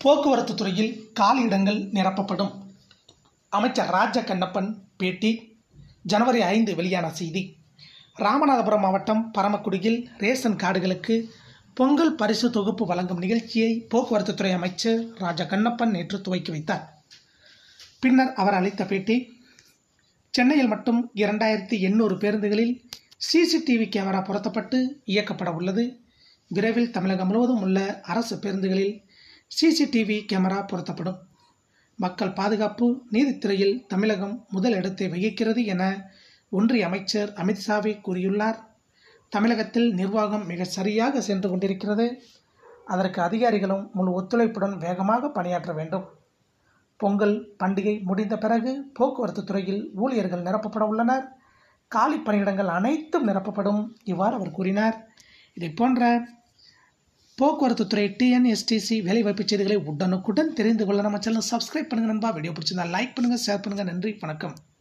போக்குவரத்து துறையில் காலியிடங்கள் நிரப்பப்படும் அமைச்சர் ராஜ கண்ணப்பன் பேட்டி ஜனவரி ஐந்து வெளியான செய்தி ராமநாதபுரம் மாவட்டம் பரமக்குடியில் ரேஷன் கார்டுகளுக்கு பொங்கல் பரிசு தொகுப்பு வழங்கும் நிகழ்ச்சியை போக்குவரத்துத்துறை அமைச்சர் ராஜ கண்ணப்பன் நேற்று துவக்கி வைத்தார் பின்னர் அவர் அளித்த பேட்டி சென்னையில் மட்டும் இரண்டாயிரத்தி எண்ணூறு பேருந்துகளில் சிசிடிவி கேமரா பொருத்தப்பட்டு இயக்கப்பட உள்ளது விரைவில் தமிழகம் முழுவதும் உள்ள அரசு பேருந்துகளில் சிசிடிவி கேமரா பொருத்தப்படும் மக்கள் பாதுகாப்பு நீதித்துறையில் தமிழகம் முதல் இடத்தை வகிக்கிறது என ஒன்றிய அமைச்சர் அமித்ஷாவே கூறியுள்ளார் தமிழகத்தில் நிர்வாகம் மிக சரியாக சென்று கொண்டிருக்கிறது அதற்கு அதிகாரிகளும் முழு ஒத்துழைப்புடன் வேகமாக பணியாற்ற வேண்டும் பொங்கல் பண்டிகை முடிந்த பிறகு போக்குவரத்து துறையில் ஊழியர்கள் நிரப்பப்பட உள்ளனர் காலி பணியிடங்கள் அனைத்தும் நிரப்பப்படும் இவ்வாறு அவர் கூறினார் இதை போன்ற போக்குவரத்து துறை டிஎன்எஸ்டிசி வேலைவாய்ப்பு செய்திகளை உடனுக்குடன் தெரிந்து கொள்ள நம்ம சேனல் சப்ஸ்கிரைப் பண்ணுங்க நண்பா வீடியோ பிடிச்சிருந்தா லைக் பண்ணுங்க ஷேர் பண்ணுங்க நன்றி வணக்கம்